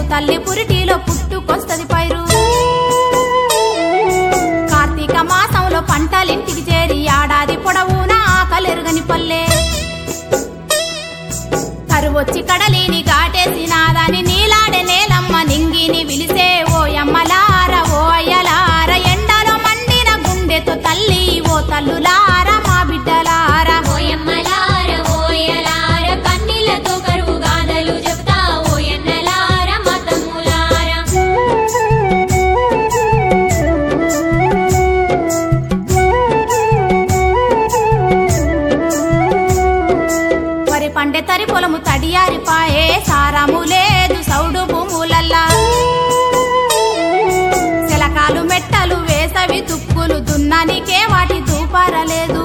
తల్లి పురిటిలో పుట్టుకొస్తది పైరు కార్తీక మాసంలో పంటలింటికి చేరి ఏడాది పొడవునా ఆకలెరుగని పల్లె కరువొచ్చి కడలిని కాటేసి నాదాని నీలాడే నేలమ్మ నింగిని విలిసే ఓ యమ్మలార ఓ అయ్యలార ఎండలో మండిన గుండెతో తల్లి ఓ తల్లులార మా బిడ్డలార ఓయమ్మలార ఓయలార కన్నీళ్లతో కరువు గాథలు చెప్తా ఓయన్నలార మతములార వరి పండే తరి పొలము తడియారిపాయే సారాము లేదు సౌడు భూములల్లా శిలకాలు మెట్టలు వేసవి తుక్కులు దున్నానికే వాటి దూపారలేదు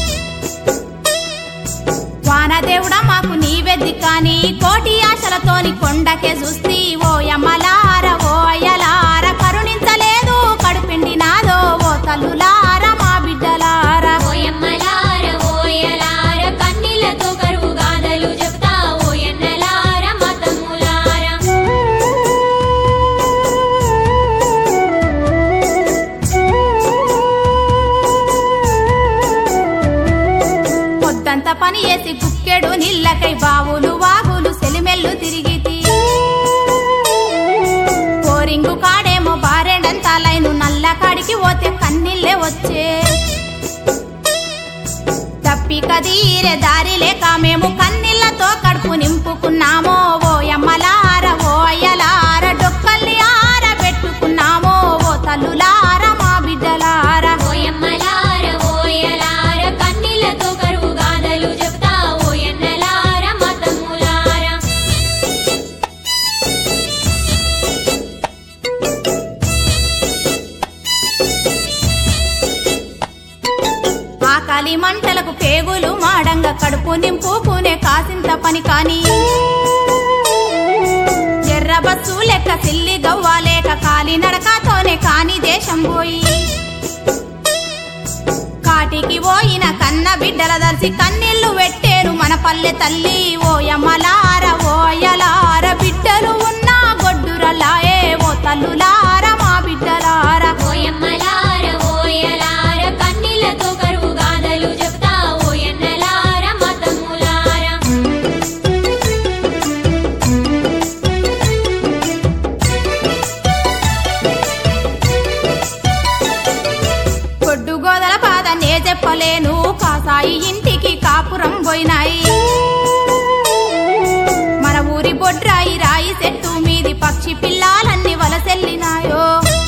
వానదేవుడా మాకు నీవెద్ది కాని కోటి ఆశలతోని కొండకే చూస్తి ఓ యమ్మలార ఓ అయ్యలార కరుణించలేదు కడుపిండి నాదో ఓ తల్లులార మా బిడ్డలార ఓయమ్మలార ఓయలార కన్నీళ్లతో కరువు గాథలు చెప్తా ఓయన్నలార మతములార పొద్దంతా పని చేసి కుక్కెడు నీళ్ళకై బావులు వాగులు సెలిమెల్లు తిరిగితి పోరింగు కాడేమో బారెడంతా లైను నల్ల కాడికి పోతే కన్నీళ్ళే వచ్చే తప్పి కదీరే దారి లేక మేము కన్నీళ్లతో కడుపు నింపుకున్నామో ఓ యమ్మలార ఓ అయ్యలార డొక్కల్ని ఆర పెట్టుకున్నామో ఓ తల్లులార మా బిడ్డలార ఓయమ్మలార ఓయలార కన్నీళ్లతో కరువు గాథలు చెప్తా ఓయన్నలార మతములార ఆకలి మంటలకు పేగులు మాడంగా కడుపు నింపుకునే కాసింత పని కాని ఎర్ర బస్సు లెక్క సిల్లి గవ్వాలేక కాలి నడకతోనే కాని దేశం పోయి కాటికి పోయిన కన్న బిడ్డల దర్శి కన్నీళ్లు పెట్టేరు మన పల్లె తల్లి ఓ యమ్మలార ఓ అయ్యలార బిడ్డలు ఉన్నా గొడ్డురలాయే ఓ తల్లులార మా బిడ్డలార ఓయమ్మలార ఓయలార కన్నీళ్లతో కరువు గాథలు చెప్తా ఓయన్నలార మతములార కొడ్డు గోదల బాధ నే చెప్పలేను కాసాయి ఇంటికి కాపురం పోయినాయి మన ఊరి బొడ్రాయి రాయి చెట్టు మీది పక్షి పిల్లాలన్నీ వలసెల్లినాయో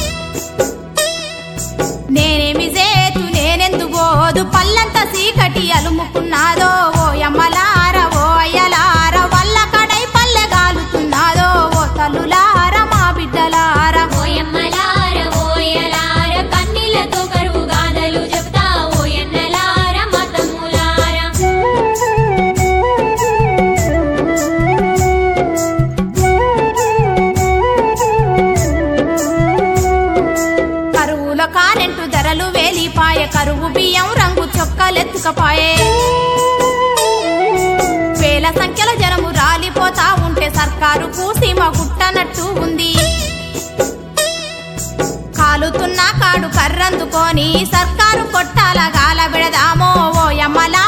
నేనేమి చేతు నేనెందు పోదు పల్లంత సీకటి అలుముకున్నాదో ఓ యమ్మలార ఓ అయ్యలార వల్ల కడై పల్లె గాలుతున్నాదో ఓ తల్లులార మా బిడ్డలార ఓయమ్మలార ఓయలార కన్నీళ్లతో కరువు గాథలు చెప్తా ఓయన్నలార మతములార కరువులో కారెంటు ధరలు వేలిపాయ కరువు బియ్యం రంగు చొక్కలెత్తుకపాయే వేల సంఖ్యల జనము రాలిపోతా ఉంటే సర్కారు కూసీమ గుట్టనట్టు ఉంది కాలుతున్న కాడు కర్రందుకొని సర్కారు కొట్టాల గాల పెడదామో ఓ యమ్మలా